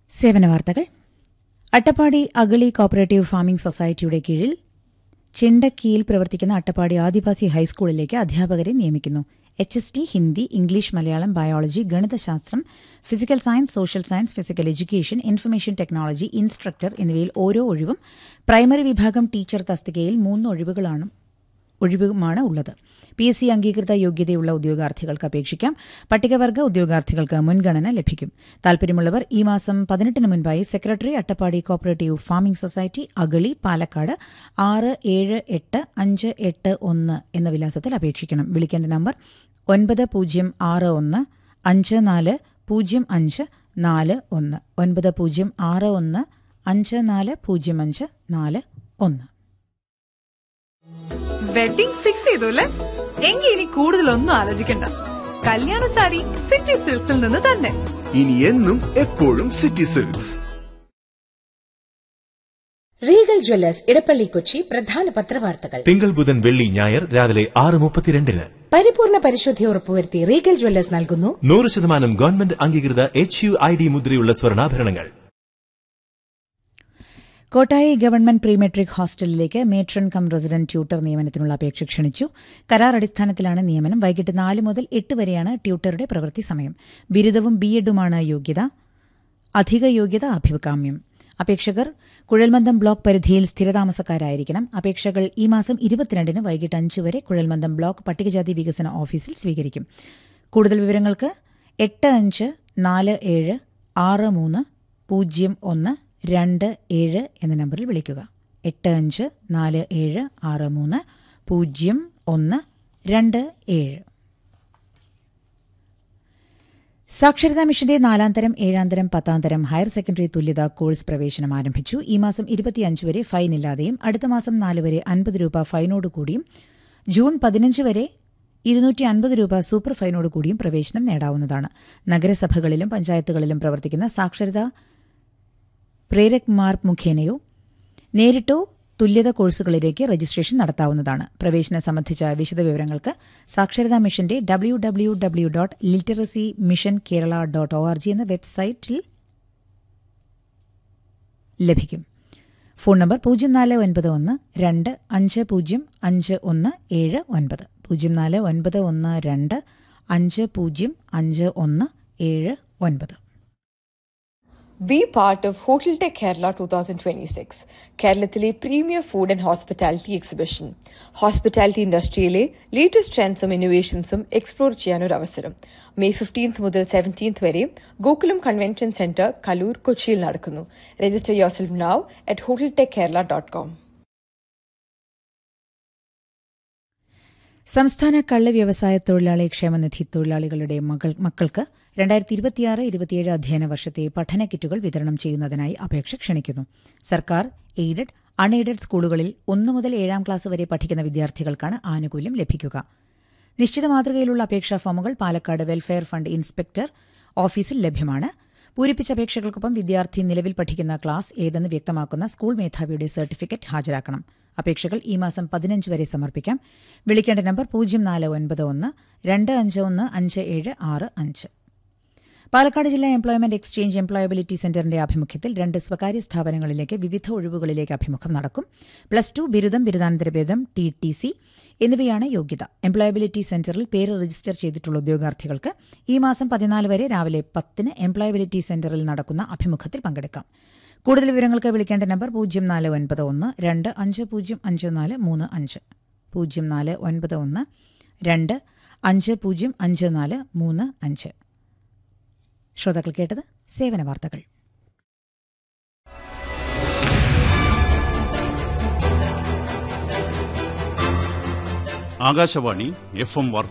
സേവന വാർത്തകൾ Attappadi Agali cooperative farming സൊസൈറ്റിയുടെ കീഴിൽ ചിണ്ടക്കിയിൽ പ്രവർത്തിക്കുന്ന അട്ടപ്പാടി ആദിവാസി ഹൈസ്കൂളിലേക്ക് അധ്യാപകരെ നിയമിക്കുന്നു H S T Hindi English Malayalam biology ഗണിതശാസ്ത്രം physical science social science physical education information technology instructor എന്നിവയിൽ ഓരോ ഒഴിവും പ്രൈമറി വിഭാഗം ടീച്ചർ തസ്തികയിൽ മൂന്ന് ഒഴിവുകളാണ് ഒഴിവുമാണ് ഉള്ളത് പി എസ് സി അംഗീകൃത യോഗ്യതയുള്ള ഉദ്യോഗാർത്ഥികൾക്ക് അപേക്ഷിക്കാം പട്ടികവർഗ ഉദ്യോഗാർത്ഥികൾക്ക് മുൻഗണന ലഭിക്കും താൽപര്യമുള്ളവർ ഈ മാസം പതിനെട്ടിന് മുൻപായി secretary Attappadi cooperative farming society Agali Palakkad ആറ് ഏഴ് എട്ട് അഞ്ച് എട്ട് ഒന്ന് എന്ന വിലാസത്തിൽ അപേക്ഷിക്കണം വിളിക്കേണ്ട നമ്പർ ഒൻപത് പൂജ്യം ആറ് ഒന്ന് അഞ്ച് നാല് പൂജ്യം അഞ്ച് നാല് ഒന്ന് ഒൻപത് പൂജ്യം ആറ് ഒന്ന് അഞ്ച് നാല് പൂജ്യം അഞ്ച് നാല് ഒന്ന് വെഡിംഗ് ഫിക്സ് ചെയ്തു അല്ലേ എങ്കിൽ ഇനി കൂടുതലൊന്നും ആലോചിക്കണ്ട കല്യാണ സാരി സിറ്റി സിൽക്സിൽ നിന്ന് തന്നെ ഇനി എന്നും എപ്പോഴും City Silks Regal Jewellers Edappally Kochi പ്രധാന പത്രവാർത്തകൾ തിങ്കൾ ബുധൻ വെള്ളി ഞായർ രാവിലെ ആറ് മുപ്പത്തിരണ്ടിന് പരിപൂർണ പരിശുദ്ധി ഉറപ്പുവരുത്തി റീഗൽ ജ്വല്ലേഴ്സ് നൽകുന്നു നൂറ് ശതമാനം ഗവൺമെന്റ് അംഗീകൃത എച്ച് യു ഐ ഡി മുദ്രയുള്ള സ്വർണ്ണാഭരണങ്ങൾ കോട്ടായി ഗവൺമെന്റ് പ്രീ മെട്രിക് ഹോസ്റ്റലിലേക്ക് മേട്രൺ കം റെസിഡന്റ് ട്യൂട്ടർ നിയമനത്തിനുള്ള അപേക്ഷ ക്ഷണിച്ചു കരാർ അടിസ്ഥാനത്തിലാണ് നിയമനം വൈകിട്ട് നാല് മുതൽ എട്ട് വരെയാണ് ട്യൂട്ടറുടെ പ്രവൃത്തി സമയം ബിരുദവും ബി എഡുമാണ് യോഗ്യത അധിക യോഗ്യത അഭികാമ്യം അപേക്ഷകർ കുഴൽമന്ദം ബ്ലോക്ക് പരിധിയിൽ സ്ഥിരതാമസക്കാരായിരിക്കണം അപേക്ഷകൾ ഈ മാസം ഇരുപത്തിരണ്ടിന് വൈകിട്ട് അഞ്ച് വരെ കുഴൽമന്ദം ബ്ലോക്ക് പട്ടികജാതി വികസന ഓഫീസിൽ സ്വീകരിക്കും കൂടുതൽ വിവരങ്ങൾക്ക് എട്ട് അഞ്ച് നാല് ഏഴ് ആറ് മൂന്ന് പൂജ്യം ഒന്ന് രണ്ട് ഏഴ് എന്ന നമ്പറിൽ വിളിക്കുക എട്ട് അഞ്ച് നാല് ഏഴ് ആറ് മൂന്ന് പൂജ്യം ഒന്ന് രണ്ട് ഏഴ് സാക്ഷരതാ മിഷന്റെ നാലാം തരം ഏഴാം തരം പത്താം തരം ഹയർ സെക്കൻഡറി തുല്യതാ കോഴ്സ് പ്രവേശനം ആരംഭിച്ചു ഈ മാസം ഇരുപത്തിയഞ്ച് വരെ ഫൈൻ ഇല്ലാതെയും അടുത്ത മാസം നാല് വരെ അൻപത് രൂപ ഫൈനോട് കൂടിയും ജൂൺ പതിനഞ്ച് വരെ ഇരുന്നൂറ്റി അൻപത് രൂപ സൂപ്പർ ഫൈനോട് കൂടിയും പ്രവേശനം നേടാവുന്നതാണ് നഗരസഭകളിലും പഞ്ചായത്തുകളിലും പ്രവർത്തിക്കുന്ന സാക്ഷരതാ പ്രേരക്മാർ മുഖേനയോ നേരിട്ടോ തുല്യത കോഴ്സുകളിലേക്ക് രജിസ്ട്രേഷൻ നടത്താവുന്നതാണ് പ്രവേശനം സംബന്ധിച്ച വിശദവിവരങ്ങൾക്ക് സാക്ഷരതാ മിഷന്റെ W W W dot literacy mission Kerala dot O R G എന്ന വെബ്സൈറ്റിൽ ലഭിക്കും ഫോൺ നമ്പർ പൂജ്യം നാല് ഒൻപത് ഒന്ന് രണ്ട് അഞ്ച് പൂജ്യം അഞ്ച് ഒന്ന് ഏഴ് ഒൻപത് പൂജ്യം നാല് ഒൻപത് ഒന്ന് രണ്ട് അഞ്ച് പൂജ്യം അഞ്ച് ഒന്ന് ഏഴ് ഒൻപത് Be part of Hotel Tech Kerala 2026, കേരളത്തിലെ premier food and hospitality exhibition hospitality ഇൻഡസ്ട്രിയിലെ ലേറ്റസ്റ്റ് ട്രെൻഡ്സും ഇന്നോവേഷൻസും എക്സ്പ്ലോർ ചെയ്യാനൊരു അവസരം മെയ് ഫിഫ്റ്റീൻത്ത് മുതൽ സെവൻറ്റീൻത്ത് വരെ ഗോകുലം കൺവെൻഷൻ സെന്റർ കലൂർ കൊച്ചിയിൽ നടക്കുന്നു register yourself now at hotel tech Kerala dot com സംസ്ഥാന കള്ള് വ്യവസായ തൊഴിലാളി ക്ഷേമനിധി തൊഴിലാളികളുടെ മകൾ മക്കൾക്ക് രണ്ടായിരത്തി ഇരുപത്തിയാറ് ഇരുപത്തിയേഴ് അധ്യയന വർഷത്തെ പഠന കിറ്റുകൾ വിതരണം ചെയ്യുന്നതിനായി അപേക്ഷ ക്ഷണിക്കുന്നു സർക്കാർ എയ്ഡഡ് അൺഎയ്ഡഡ് സ്കൂളുകളിൽ ഒന്നു മുതൽ ഏഴാം ക്ലാസ് വരെ പഠിക്കുന്ന വിദ്യാർത്ഥികൾക്കാണ് ആനുകൂല്യം ലഭിക്കുക നിശ്ചിത മാതൃകയിലുള്ള അപേക്ഷാ ഫോമുകൾ പാലക്കാട് വെൽഫെയർ ഫണ്ട് ഇൻസ്പെക്ടർ ഓഫീസിൽ ലഭ്യമാണ് പൂരിപ്പിച്ച അപേക്ഷകൾക്കൊപ്പം വിദ്യാർത്ഥി നിലവിൽ പഠിക്കുന്ന ക്ലാസ് ഏതെന്ന് വ്യക്തമാക്കുന്ന സ്കൂൾ മേധാവിയുടെ സർട്ടിഫിക്കറ്റ് ഹാജരാക്കണം അപേക്ഷകൾ ഈ മാസം പതിനഞ്ച് വരെ സമർപ്പിക്കാം വിളിക്കേണ്ട നമ്പർ പൂജ്യം നാല് ഒൻപത് ഒന്ന് രണ്ട് അഞ്ച് ഒന്ന് അഞ്ച് ഏഴ് ആറ് അഞ്ച് പാലക്കാട് ജില്ലാ എംപ്ലോയ്മെന്റ് എക്സ്ചേഞ്ച് എംപ്ലോയബിലിറ്റി സെന്ററിന്റെ ആഭിമുഖ്യത്തിൽ രണ്ട് സ്വകാര്യ സ്ഥാപനങ്ങളിലേക്ക് വിവിധ ഒഴിവുകളിലേക്ക് അഭിമുഖം നടക്കും പ്ലസ് ടു ബിരുദം ബിരുദാനന്തര ഭേദം ടി ടി സി എന്നിവയാണ് യോഗ്യത എംപ്ലോയബിലിറ്റി സെന്ററിൽ പേര് രജിസ്റ്റർ ചെയ്തിട്ടുള്ള ഉദ്യോഗാർത്ഥികൾക്ക് ഈ മാസം പതിനാല് വരെ രാവിലെ പത്തിന് എംപ്ലോയബിലിറ്റി സെന്ററിൽ നടക്കുന്ന അഭിമുഖത്തിൽ പങ്കെടുക്കാം കൂടുതൽ വിവരങ്ങൾക്ക് വിളിക്കേണ്ട നമ്പർ പൂജ്യം നാല് ഒൻപത് ഒന്ന് രണ്ട് അഞ്ച് പൂജ്യം അഞ്ച് നാല് മൂന്ന് അഞ്ച് പൂജ്യം നാല് ഒൻപത് ഒന്ന് രണ്ട് അഞ്ച് പൂജ്യം അഞ്ച് നാല് മൂന്ന് അഞ്ച് ശ്രോതാക്കൾ കേട്ടത് സേവന വാർത്തകൾ ആകാശവാണി എഫ് എം വാർത്ത